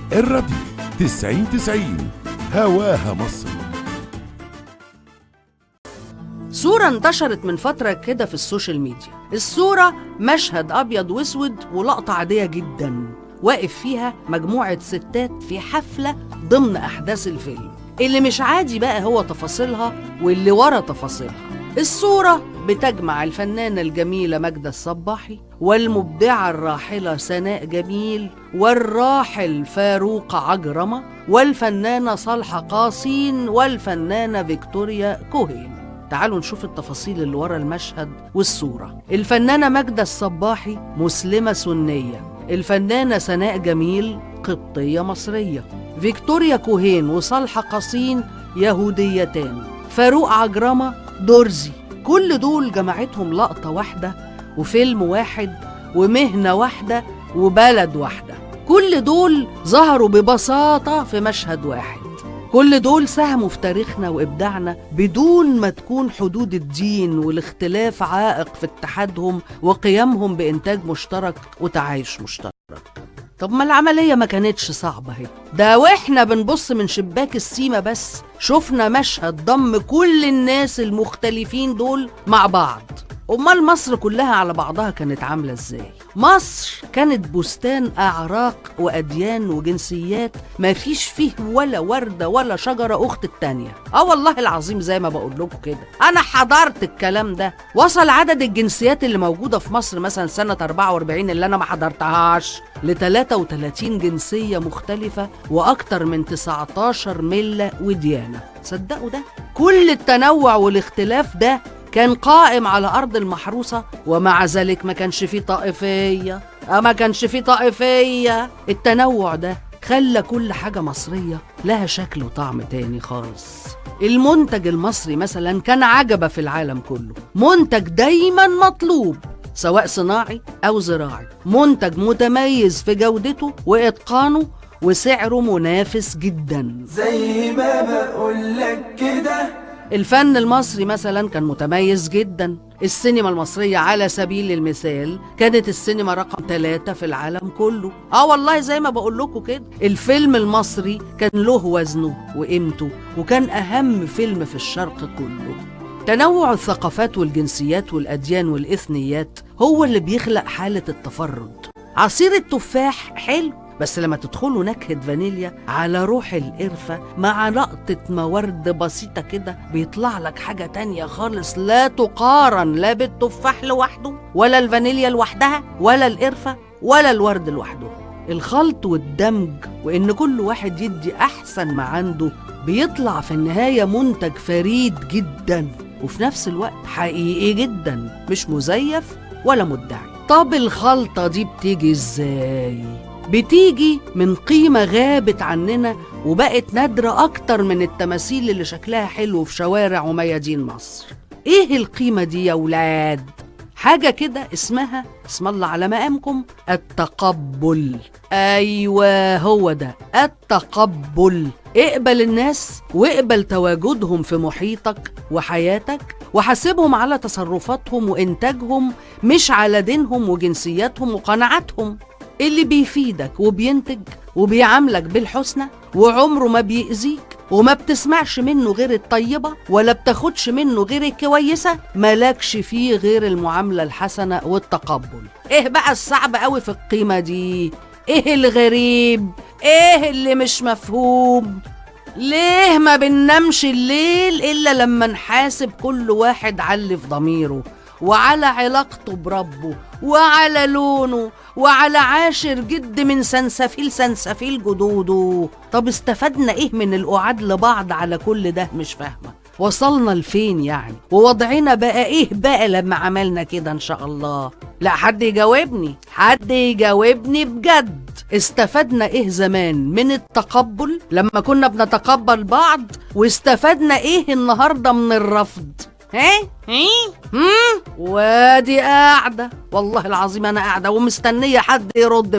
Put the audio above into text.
الراديو 90 90 هواها مصر صورة انتشرت من فترة كده في السوشيال ميديا الصورة مشهد أبيض وأسود ولقطة عادية جدا واقف فيها مجموعة ستات في حفلة ضمن أحداث الفيلم اللي مش عادي بقى هو تفاصيلها واللي ورا تفاصيلها الصورة بتجمع الفنانة الجميلة ماجدة الصباحي والمبدعة الراحلة سناء جميل والراحل فاروق عجرمة والفنانة صالحة قاسين والفنانة فيكتوريا كوهين تعالوا نشوف التفاصيل اللي ورا المشهد والصورة الفنانة ماجدة الصباحي مسلمة سنية الفنانة سناء جميل قبطية مصرية فيكتوريا كوهين وصالحة قاسين يهوديتان فاروق عجرمة درزي كل دول جمعتهم لقطة واحدة وفيلم واحد ومهنة واحدة وبلد واحدة كل دول ظهروا ببساطة في مشهد واحد كل دول ساهموا في تاريخنا وإبداعنا بدون ما تكون حدود الدين والاختلاف عائق في اتحادهم وقيامهم بإنتاج مشترك وتعايش مشترك طب ما العملية ما كانتش صعبة اهي ده واحنا بنبص من شباك السيما بس شفنا مشهد ضم كل الناس المختلفين دول مع بعض أمال مصر كلها على بعضها كانت عاملة ازاي؟ مصر كانت بستان أعراق وأديان وجنسيات ما فيش فيه ولا وردة ولا شجرة أخت التانية آه والله العظيم زي ما بقول لكم كده أنا حضرت الكلام ده وصل عدد الجنسيات اللي موجودة في مصر مثلا سنة 44 اللي أنا ما حضرتهاش ل 33 جنسية مختلفة وأكتر من 19 ملة وديانة تصدقوا ده؟ كل التنوع والاختلاف ده كان قائم على أرض المحروسة ومع ذلك ما كانش فيه طائفية آه ما كانش فيه طائفية التنوع ده خلى كل حاجة مصرية لها شكل وطعم تاني خالص المنتج المصري مثلا كان عجبة في العالم كله منتج دايما مطلوب سواء صناعي أو زراعي منتج متميز في جودته وإتقانه وسعره منافس جدا زي ما بقولك كده الفن المصري مثلا كان متميز جدا السينما المصرية على سبيل المثال كانت السينما رقم ثلاثة في العالم كله اه والله زي ما بقول لكم كده الفيلم المصري كان له وزنه وقيمته وكان أهم فيلم في الشرق كله تنوع الثقافات والجنسيات والأديان والإثنيات هو اللي بيخلق حالة التفرد عصير التفاح حلو بس لما تدخلوا نكهة فانيليا على روح القرفة مع لقطة موارد بسيطة كده بيطلع لك حاجة تانية خالص لا تقارن لا بالتفاح لوحده ولا الفانيليا لوحدها ولا القرفة ولا الورد لوحده الخلط والدمج وإن كل واحد يدي أحسن ما عنده بيطلع في النهاية منتج فريد جدا وفي نفس الوقت حقيقي جدا مش مزيف ولا مدعي طب الخلطة دي بتيجي ازاي؟ بتيجي من قيمة غابت عننا وبقت نادرة أكتر من التماثيل اللي شكلها حلو في شوارع وميادين مصر إيه القيمة دي يا ولاد؟ حاجة كده اسمها اسم الله على مقامكم التقبل أيوة هو ده التقبل اقبل الناس واقبل تواجدهم في محيطك وحياتك وحاسبهم على تصرفاتهم وإنتاجهم مش على دينهم وجنسياتهم وقناعاتهم اللي بيفيدك وبينتج وبيعاملك بالحسنى وعمره ما بيأذيك وما بتسمعش منه غير الطيبة ولا بتاخدش منه غير الكويسة مالكش فيه غير المعاملة الحسنة والتقبل ايه بقى الصعب قوي في القيمة دي ايه الغريب ايه اللي مش مفهوم ليه ما بننامش الليل إلا لما نحاسب كل واحد على اللي في ضميره وعلى علاقته بربه وعلى لونه وعلى عاشر جد من سنسفيل سنسفيل جدوده طب استفدنا ايه من القعاد لبعض على كل ده مش فاهمه وصلنا لفين يعني ووضعنا بقى ايه بقى لما عملنا كده ان شاء الله لا حد يجاوبني حد يجاوبني بجد استفدنا ايه زمان من التقبل لما كنا بنتقبل بعض واستفدنا ايه النهارده من الرفض ها ها هم وادي قاعده والله العظيم انا قاعده ومستنيه حد يرد